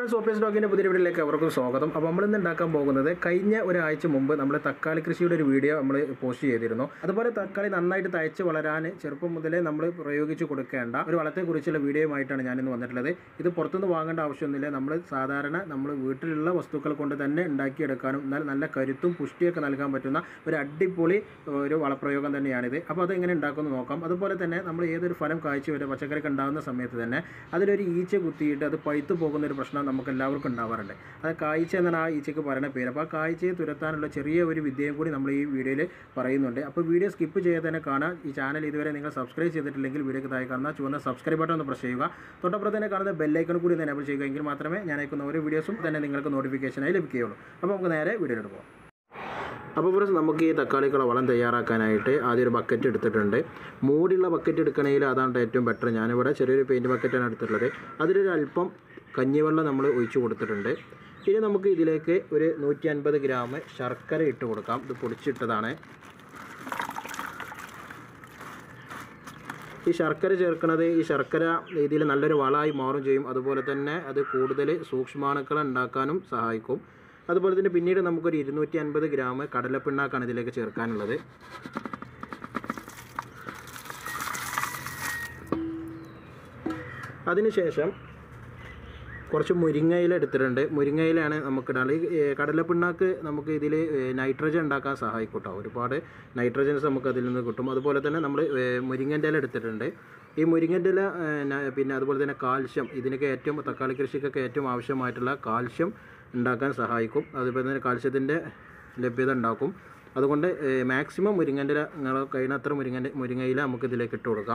friends office ഡോക്കിൻ്റെ പുതിയ വീഡിയോയിലേക്ക് അവർക്കും സ്വാഗതം അപ്പോൾ നമ്മൾ ഇന്ന് ഉണ്ടാക്കാൻ പോകുന്നത് കഴിഞ്ഞ ഒരാഴ്ച മുമ്പ് നമ്മൾ തക്കാളി കൃഷിയുടെ ഒരു വീഡിയോ നമ്മൾ പോസ്റ്റ് ചെയ്തിരുന്നു അതുപോലെ തക്കാളി നന്നായിട്ട് തയ്ച്ച് വളരാൻ ചെറുപ്പം മുതലേ നമ്മൾ പ്രയോഗിച്ച് കൊടുക്കേണ്ട ഒരു വളത്തെക്കുറിച്ചുള്ള വീഡിയോയുമായിട്ടാണ് ഞാനിന്ന് വന്നിട്ടുള്ളത് ഇത് പുറത്തുനിന്ന് വാങ്ങേണ്ട ആവശ്യമൊന്നുമില്ല നമ്മൾ സാധാരണ നമ്മൾ വീട്ടിലുള്ള വസ്തുക്കൾ കൊണ്ട് തന്നെ ഉണ്ടാക്കിയെടുക്കാനും എന്നാൽ നല്ല കരുത്തും പുഷ്ടിയൊക്കെ നൽകാൻ പറ്റുന്ന ഒരു അടിപൊളി ഒരു വളപ്രയോഗം തന്നെയാണിത് അപ്പോൾ അതെങ്ങനെ ഉണ്ടാക്കുമെന്ന് നോക്കാം അതുപോലെ തന്നെ നമ്മൾ ഏതൊരു ഫലം കാഴ്ച വരെ പച്ചക്കറിക്ക് ഉണ്ടാകുന്ന സമയത്ത് തന്നെ അതിലൊരു ഈച്ച കുത്തിയിട്ട് അത് പഴുത്തു പോകുന്ന ഒരു പ്രശ്നം നമുക്ക് എല്ലാവർക്കും ഉണ്ടാവാറുണ്ട് അത് കാഴ്ച എന്നാണ് ആ ഈച്ചയ്ക്ക് പറയുന്ന പേര് അപ്പോൾ ആ കാഴ്ചയെ തുരത്താനുള്ള ചെറിയ ഒരു വിദ്യയും കൂടി നമ്മൾ ഈ വീഡിയോയിൽ പറയുന്നുണ്ട് അപ്പോൾ വീഡിയോ സ്കിപ്പ് ചെയ്യാതെ തന്നെ കാണാം ഈ ചാനൽ ഇതുവരെ നിങ്ങൾ സബ്സ്ക്രൈബ് ചെയ്തിട്ടില്ലെങ്കിൽ വീഡിയോക്ക് താഴെ കാണുന്ന ചുവന്ന സബ്സ്ക്രൈബ് ബട്ടൺ ഒന്ന് പ്രസ് ചെയ്യുക തൊട്ടപ്പുറത്ത് തന്നെ കാണുന്ന ബെല്ലൈക്കൺ കൂടി ഒന്ന് എനേബിൾ ചെയ്യുക എങ്കിൽ മാത്രമേ ഞാൻ അയക്കുന്ന ഓരോ വീഡിയോസും തന്നെ നിങ്ങൾക്ക് നോട്ടിഫിക്കേഷനായി ലഭിക്കുകയുള്ളൂ അപ്പോൾ നമുക്ക് നേരെ വീഡിയോയിലോട്ട് പോകാം അപ്പോൾ ഫ്രണ്ട്സ് നമുക്ക് ഈ തക്കാളിക്കുള്ള വളം തയ്യാറാക്കാനായിട്ട് ആദ്യം ഒരു ബക്കറ്റ് എടുത്തിട്ടുണ്ട് മൂടിയുള്ള ബക്കറ്റ് എടുക്കണമെങ്കിൽ അതാണ് ഏറ്റവും ബെറ്റർ ഞാനിവിടെ ചെറിയൊരു പെയിൻറ്റ് ബക്കറ്റാണ് എടുത്തിട്ടുള്ളത് അതിലൊരു അല്പം കഞ്ഞിവെള്ളം നമ്മൾ ഒഴിച്ചു കൊടുത്തിട്ടുണ്ട് ഇനി നമുക്ക് ഇതിലേക്ക് ഒരു നൂറ്റി അൻപത് ഗ്രാം ശർക്കര ഇട്ട് കൊടുക്കാം ഇത് പൊടിച്ചിട്ടതാണ് ഈ ശർക്കര ചേർക്കുന്നത് ഈ ശർക്കര രീതിയിൽ നല്ലൊരു വളമായി മാറും ചെയ്യും അതുപോലെ തന്നെ അത് കൂടുതൽ സൂക്ഷ്മാണുക്കൾ ഉണ്ടാക്കാനും സഹായിക്കും അതുപോലെ തന്നെ പിന്നീട് നമുക്കൊരു ഇരുന്നൂറ്റി അൻപത് ഗ്രാം കടലപ്പിണ്ണാക്കാണ് ഇതിലേക്ക് ചേർക്കാനുള്ളത് അതിനുശേഷം കുറച്ച് മുരിങ്ങയില എടുത്തിട്ടുണ്ട് മുരിങ്ങയിലാണ് നമുക്ക് ഇടാറ് ഈ കടലപ്പിണ്ണാക്ക് നമുക്ക് ഇതിൽ നൈട്രജൻ ഉണ്ടാക്കാൻ സഹായിക്കും കേട്ടോ ഒരുപാട് നൈട്രജൻസ് നമുക്ക് അതിൽ നിന്ന് കിട്ടും അതുപോലെ തന്നെ നമ്മൾ മുരിങ്ങൻ്റെ ഇല എടുത്തിട്ടുണ്ട് ഈ മുരിങ്ങൻ്റെ ഇല പിന്നെ അതുപോലെ തന്നെ കാൽഷ്യം ഇതിനൊക്കെ ഏറ്റവും തക്കാളി കൃഷിക്കൊക്കെ ഏറ്റവും ആവശ്യമായിട്ടുള്ള കാൽഷ്യം ഉണ്ടാക്കാൻ സഹായിക്കും അതുപോലെ തന്നെ കാൽഷ്യത്തിൻ്റെ ലഭ്യത ഉണ്ടാക്കും അതുകൊണ്ട് മാക്സിമം മുരിങ്ങൻ്റെ ഇല നിങ്ങൾ കഴിയുന്നത്ര മുരിങ്ങൻ്റെ മുരിങ്ങയില നമുക്ക് ഇതിലേക്ക് ഇട്ട് കൊടുക്കാം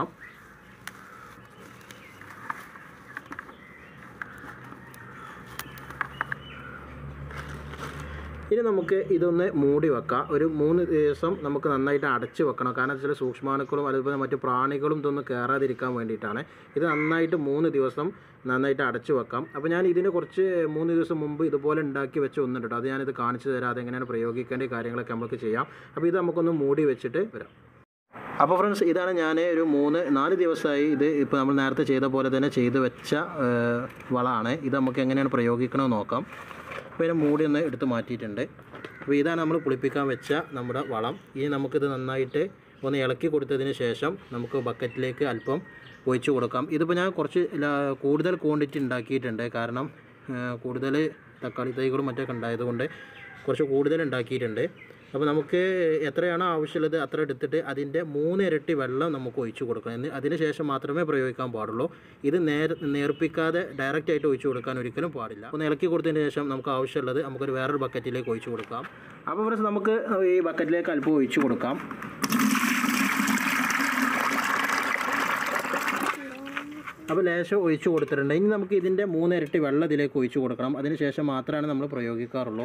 ഇനി നമുക്ക് ഇതൊന്ന് മൂടി വെക്കാം ഒരു മൂന്ന് ദിവസം നമുക്ക് നന്നായിട്ട് അടച്ച് വെക്കണം കാരണം ചില സൂക്ഷ്മാണുക്കളും അതുപോലെ മറ്റു പ്രാണികളും ഇതൊന്നും കയറാതിരിക്കാൻ വേണ്ടിയിട്ടാണ് ഇത് നന്നായിട്ട് മൂന്ന് ദിവസം നന്നായിട്ട് അടച്ചു വെക്കാം അപ്പോൾ ഞാൻ ഇതിന് കുറച്ച് മൂന്ന് ദിവസം മുമ്പ് ഇതുപോലെ ഉണ്ടാക്കി വെച്ച് ഒന്നുണ്ട് കേട്ടോ അത് ഞാനിത് കാണിച്ചു തരാം അതെങ്ങനെയാണ് പ്രയോഗിക്കേണ്ട കാര്യങ്ങളൊക്കെ നമുക്ക് ചെയ്യാം അപ്പോൾ ഇത് നമുക്കൊന്ന് മൂടി വെച്ചിട്ട് വരാം അപ്പോൾ ഫ്രണ്ട്സ് ഇതാണ് ഞാൻ ഒരു മൂന്ന് നാല് ദിവസമായി ഇത് ഇപ്പോൾ നമ്മൾ നേരത്തെ ചെയ്ത പോലെ തന്നെ ചെയ്ത് വെച്ച വളമാണ് ഇത് നമുക്ക് എങ്ങനെയാണ് പ്രയോഗിക്കണമെന്ന് നോക്കാം അപ്പോൾ ഇതിനെ മൂടി ഒന്ന് എടുത്ത് മാറ്റിയിട്ടുണ്ട് അപ്പോൾ ഇതാണ് നമ്മൾ പുളിപ്പിക്കാൻ വെച്ച നമ്മുടെ വളം ഇനി നമുക്കിത് നന്നായിട്ട് ഒന്ന് ഇളക്കി കൊടുത്തതിന് ശേഷം നമുക്ക് ബക്കറ്റിലേക്ക് അല്പം ഒഴിച്ച് കൊടുക്കാം ഇതിപ്പോൾ ഞാൻ കുറച്ച് കൂടുതൽ ക്വാണ്ടിറ്റി ഉണ്ടാക്കിയിട്ടുണ്ട് കാരണം കൂടുതൽ തക്കാളി തൈകളും മറ്റൊക്കെ ഉണ്ടായതുകൊണ്ട് കുറച്ച് കൂടുതൽ ഉണ്ടാക്കിയിട്ടുണ്ട് അപ്പോൾ നമുക്ക് എത്രയാണോ ആവശ്യമുള്ളത് അത്ര എടുത്തിട്ട് അതിൻ്റെ മൂന്ന് ഇരട്ടി വെള്ളം നമുക്ക് ഒഴിച്ചു കൊടുക്കണം എന്ന് അതിന് ശേഷം മാത്രമേ പ്രയോഗിക്കാൻ പാടുള്ളൂ ഇത് നേര നേർപ്പിക്കാതെ ഡയറക്റ്റ് ആയിട്ട് ഒഴിച്ചു കൊടുക്കാൻ ഒരിക്കലും പാടില്ല ഒന്ന് ഇളക്കി കൊടുത്തതിന് ശേഷം നമുക്ക് ആവശ്യമുള്ളത് നമുക്കൊരു വേറൊരു ബക്കറ്റിലേക്ക് ഒഴിച്ചു കൊടുക്കാം അപ്പോൾ ഫ്രണ്ട്സ് നമുക്ക് ഈ ബക്കറ്റിലേക്ക് അല്പം ഒഴിച്ചു കൊടുക്കാം അപ്പോൾ ലേശം ഒഴിച്ചു കൊടുത്തിട്ടുണ്ട് ഇനി നമുക്ക് ഇതിൻ്റെ മൂന്നിരട്ടി വെള്ളം ഇതിലേക്ക് ഒഴിച്ചു കൊടുക്കണം അതിന് ശേഷം മാത്രമാണ് നമ്മൾ പ്രയോഗിക്കാറുള്ളൂ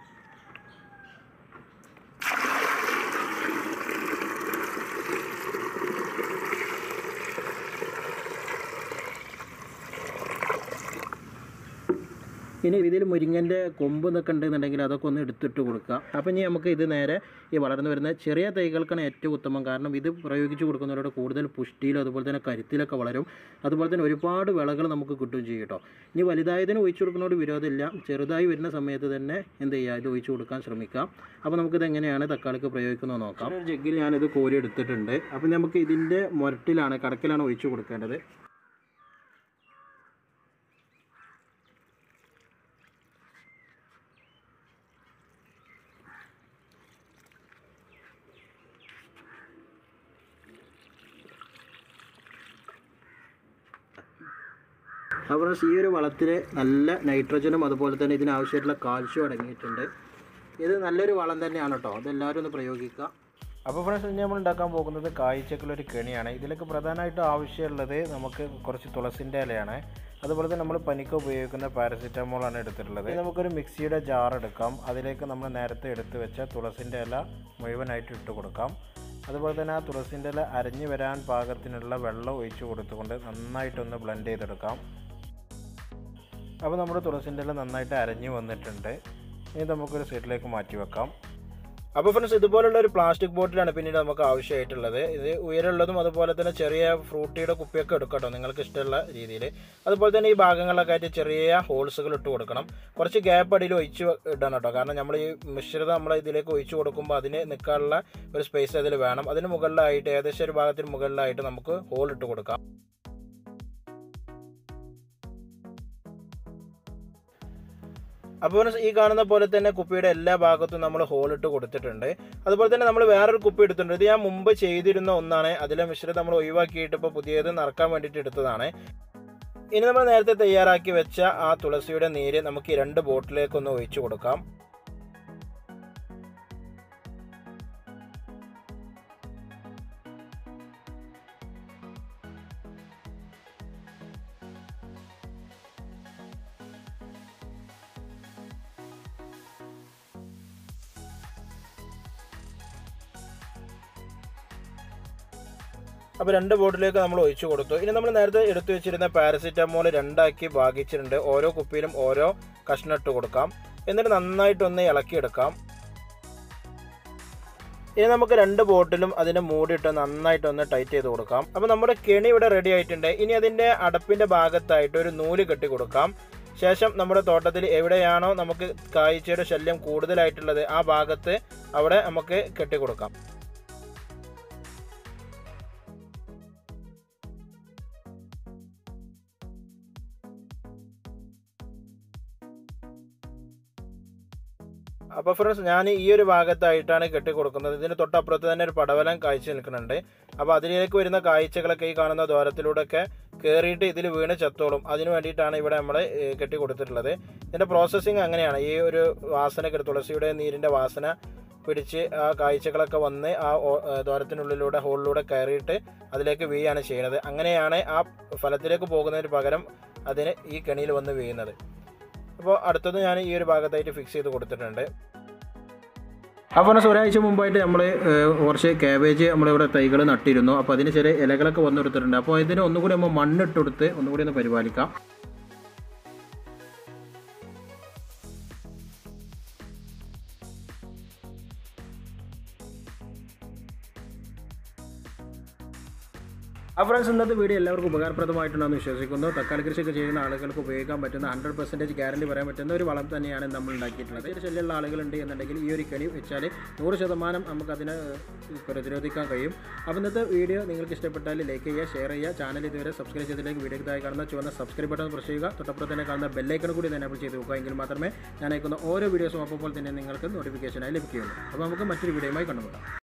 ഇനി ഇതിൽ മുരിങ്ങൻ്റെ കൊമ്പ് എന്നൊക്കെ ഉണ്ടെന്നുണ്ടെങ്കിൽ അതൊക്കെ ഒന്ന് എടുത്തിട്ട് കൊടുക്കുക അപ്പോൾ ഇനി നമുക്ക് ഇത് നേരെ ഈ വളർന്നു വരുന്ന ചെറിയ തൈകൾക്കാണ് ഏറ്റവും ഉത്തമം കാരണം ഇത് പ്രയോഗിച്ച് കൊടുക്കുന്നവരോട് കൂടുതൽ പുഷ്ടിയിലും അതുപോലെ തന്നെ കരുത്തിലൊക്കെ വളരും അതുപോലെ തന്നെ ഒരുപാട് വിളകൾ നമുക്ക് കിട്ടുകയും ചെയ്യും കേട്ടോ ഇനി വലുതായതിന് ഒഴിച്ചു കൊടുക്കുന്നതോട് വിരോധമില്ല ചെറുതായി വരുന്ന സമയത്ത് തന്നെ എന്ത് ചെയ്യുക ഇത് ഒഴിച്ചു കൊടുക്കാൻ ശ്രമിക്കാം അപ്പോൾ നമുക്കിത് എങ്ങനെയാണ് തക്കാളിക്ക് പ്രയോഗിക്കുന്നത് നോക്കാം ഒരു ജഗ്ഗിൽ ഞാനിത് കോരി എടുത്തിട്ടുണ്ട് അപ്പോൾ നമുക്ക് ഇതിൻ്റെ മുരട്ടിലാണ് കടക്കിലാണ് ഒഴിച്ചു കൊടുക്കേണ്ടത് അപ്പോൾ ഈ ഒരു വളത്തിൽ നല്ല നൈട്രജനും അതുപോലെ തന്നെ ഇതിനാവശ്യമായിട്ടുള്ള കാൽഷ്യം അടങ്ങിയിട്ടുണ്ട് ഇത് നല്ലൊരു വളം തന്നെയാണ് കേട്ടോ അതെല്ലാവരും ഒന്ന് പ്രയോഗിക്കുക അപ്പോൾ ഫ്രണ്ട്സ് ഇനി നമ്മൾ ഉണ്ടാക്കാൻ പോകുന്നത് കായ്ച്ചക്കുള്ളൊരു കെണിയാണ് ഇതിലേക്ക് പ്രധാനമായിട്ടും ആവശ്യമുള്ളത് നമുക്ക് കുറച്ച് തുളസിൻ്റെ ഇലയാണ് അതുപോലെ തന്നെ നമ്മൾ പനിക്ക് ഉപയോഗിക്കുന്ന പാരസിറ്റമോളാണ് എടുത്തിട്ടുള്ളത് നമുക്കൊരു മിക്സിയുടെ ജാർ എടുക്കാം അതിലേക്ക് നമ്മൾ നേരത്തെ എടുത്ത് വെച്ച തുളസിൻ്റെ ഇല മുഴുവനായിട്ട് ഇട്ട് കൊടുക്കാം അതുപോലെ തന്നെ ആ തുളസിൻ്റെ ഇല അരഞ്ഞു വരാൻ പാകത്തിനുള്ള വെള്ളം ഒഴിച്ചു കൊടുത്തുകൊണ്ട് നന്നായിട്ടൊന്ന് ബ്ലെൻഡ് ചെയ്തെടുക്കാം അപ്പോൾ നമ്മുടെ തുളസിൻ്റെ ഇല നന്നായിട്ട് അരഞ്ഞു വന്നിട്ടുണ്ട് ഇനി നമുക്കൊരു സൈഡിലേക്ക് മാറ്റി വെക്കാം അപ്പോൾ ഫ്രണ്ട്സ് ഇതുപോലുള്ള ഒരു പ്ലാസ്റ്റിക് ബോട്ടിലാണ് പിന്നീട് നമുക്ക് ആവശ്യമായിട്ടുള്ളത് ഇത് ഉയരമുള്ളതും അതുപോലെ തന്നെ ചെറിയ ഫ്രൂട്ടിയുടെ കുപ്പിയൊക്കെ എടുക്കട്ടോ നിങ്ങൾക്ക് ഇഷ്ടമുള്ള രീതിയിൽ അതുപോലെ തന്നെ ഈ ഭാഗങ്ങളിലൊക്കെ ആയിട്ട് ചെറിയ ഹോൾസുകൾ ഇട്ട് കൊടുക്കണം കുറച്ച് ഗ്യാപ്പ് അടിയിൽ ഒഴിച്ച് ഇടണം കേട്ടോ കാരണം നമ്മൾ ഈ മിശ്രിതം നമ്മൾ ഇതിലേക്ക് ഒഴിച്ച് കൊടുക്കുമ്പോൾ അതിന് നിൽക്കാനുള്ള ഒരു സ്പേസ് അതിൽ വേണം അതിന് മുകളിലായിട്ട് ഏകദേശം ഒരു ഭാഗത്തിന് മുകളിലായിട്ട് നമുക്ക് ഹോൾ ഇട്ട് കൊടുക്കാം അപ്പോൾ ഈ കാണുന്ന പോലെ തന്നെ കുപ്പിയുടെ എല്ലാ ഭാഗത്തും നമ്മൾ ഹോൾ ഇട്ട് കൊടുത്തിട്ടുണ്ട് അതുപോലെ തന്നെ നമ്മൾ വേറൊരു കുപ്പി എടുത്തിട്ടുണ്ട് ഇത് ഞാൻ മുമ്പ് ചെയ്തിരുന്ന ഒന്നാണ് അതിലെ മിശ്രിതം നമ്മൾ ഒഴിവാക്കിയിട്ട് ഇപ്പോൾ പുതിയത് നിറക്കാൻ വേണ്ടിയിട്ട് എടുത്തതാണ് ഇനി നമ്മൾ നേരത്തെ തയ്യാറാക്കി വെച്ച ആ തുളസിയുടെ നീര് നമുക്ക് ഈ രണ്ട് ബോട്ടിലേക്ക് ഒന്ന് ഒഴിച്ചു കൊടുക്കാം അപ്പോൾ രണ്ട് ബോട്ടിലേക്ക് നമ്മൾ ഒഴിച്ചു കൊടുത്തു ഇനി നമ്മൾ നേരത്തെ എടുത്തു വെച്ചിരുന്ന പാരസിറ്റമോൾ രണ്ടാക്കി ഭാഗിച്ചിട്ടുണ്ട് ഓരോ കുപ്പിയിലും ഓരോ കഷ്ണം ഇട്ട് കൊടുക്കാം എന്നിട്ട് നന്നായിട്ടൊന്ന് ഇളക്കിയെടുക്കാം ഇനി നമുക്ക് രണ്ട് ബോട്ടിലും അതിനെ മൂടിയിട്ട് നന്നായിട്ടൊന്ന് ടൈറ്റ് ചെയ്ത് കൊടുക്കാം അപ്പോൾ നമ്മുടെ കെണി ഇവിടെ റെഡി ആയിട്ടുണ്ട് ഇനി അതിൻ്റെ അടപ്പിൻ്റെ ഭാഗത്തായിട്ട് ഒരു നൂല് കെട്ടി കൊടുക്കാം ശേഷം നമ്മുടെ തോട്ടത്തിൽ എവിടെയാണോ നമുക്ക് കാഴ്ചയുടെ ശല്യം കൂടുതലായിട്ടുള്ളത് ആ ഭാഗത്ത് അവിടെ നമുക്ക് കെട്ടി കൊടുക്കാം അപ്പോൾ ഫ്രണ്ട്സ് ഞാൻ ഈ ഒരു ഭാഗത്തായിട്ടാണ് കെട്ടി കൊടുക്കുന്നത് ഇതിന് തൊട്ടപ്പുറത്ത് തന്നെ ഒരു പടവലം കാഴ്ച നിൽക്കുന്നുണ്ട് അപ്പോൾ അതിലേക്ക് വരുന്ന കാഴ്ചകളൊക്കെ ഈ കാണുന്ന ദ്വാരത്തിലൂടെയൊക്കെ കയറിയിട്ട് ഇതിൽ വീണ് ചത്തോളും അതിന് വേണ്ടിയിട്ടാണ് ഇവിടെ നമ്മൾ കെട്ടി കൊടുത്തിട്ടുള്ളത് ഇതിൻ്റെ പ്രോസസ്സിങ് അങ്ങനെയാണ് ഈ ഒരു വാസന തുളസിയുടെ നീരിൻ്റെ വാസന പിടിച്ച് ആ കാഴ്ചകളൊക്കെ വന്ന് ആ ദ്വാരത്തിനുള്ളിലൂടെ ഹോളിലൂടെ കയറിയിട്ട് അതിലേക്ക് വീയാണ് ചെയ്യുന്നത് അങ്ങനെയാണ് ആ ഫലത്തിലേക്ക് പോകുന്നതിന് പകരം അതിന് ഈ കെണിയിൽ വന്ന് വീഴുന്നത് അപ്പോൾ അടുത്തത് ഞാൻ ഈ ഒരു ഭാഗത്തായിട്ട് ഫിക്സ് ചെയ്ത് കൊടുത്തിട്ടുണ്ട് അപ്പോൾ ഒരാഴ്ച മുമ്പായിട്ട് നമ്മൾ കുറച്ച് കാബേജ് നമ്മളിവിടെ തൈകൾ നട്ടിരുന്നു അപ്പോൾ അതിന് ചെറിയ ഇലകളൊക്കെ വന്നു കൊടുത്തിട്ടുണ്ട് അപ്പോൾ ഇതിന് ഒന്നുകൂടി നമ്മൾ മണ്ണിട്ട് കൊടുത്ത് ഒന്നുകൂടി ഒന്ന് പരിപാലിക്കാം ആ ഫ്രണ്ട്സ് ഇന്നത്തെ വീഡിയോ എല്ലാവർക്കും ഉപകാരപ്രദമായിട്ടുണ്ടെന്ന് വിശ്വസിക്കുന്നു തക്കാളി കൃഷിയൊക്കെ ചെയ്യുന്ന ആളുകൾക്ക് ഉപയോഗിക്കാൻ പറ്റുന്ന ഹൺഡ്രഡ് പെർസെൻറ്റേജ് ഗ്യാരണ്ടി പറയാൻ പറ്റുന്ന ഒരു വളം തന്നെയാണ് നമ്മൾ ഉണ്ടാക്കിയിട്ടുള്ളത് ഒരു ശല്യമുള്ള ആളുകളുണ്ട് എന്നുണ്ടെങ്കിൽ ഈ ഒരു കെണി വെച്ചാൽ നൂറ് ശതമാനം നമുക്കതിനെ പ്രതിരോധിക്കാൻ കഴിയും അപ്പോൾ ഇന്നത്തെ വീഡിയോ നിങ്ങൾക്ക് ഇഷ്ടപ്പെട്ടാൽ ലൈക്ക് ചെയ്യുക ഷെയർ ചെയ്യുക ചാനൽ ഇതുവരെ സബ്സ്ക്രൈബ് ചെയ്തതിലേക്ക് വീഡിയോക്ക് താഴെ കാണുന്ന ചുവന്ന സബ്സ്ക്രൈബ് ബട്ടൺ പ്രസ് ചെയ്യുക തൊട്ടപ്പുറത്ത് തന്നെ കാണുന്ന ബെല്ലൈക്കൺ കൂടി തന്നെ ചെയ്ത് വെക്കുക എങ്കിൽ മാത്രമേ ഞാൻ അയക്കുന്ന ഓരോ വീഡിയോസും അപ്പോൾ തന്നെ നിങ്ങൾക്ക് നോട്ടിഫിക്കേഷനായി ലഭിക്കുകയുള്ളൂ അപ്പോൾ നമുക്ക് മറ്റൊരു വീഡിയോയുമായി കണ്ടുമുട്ടാം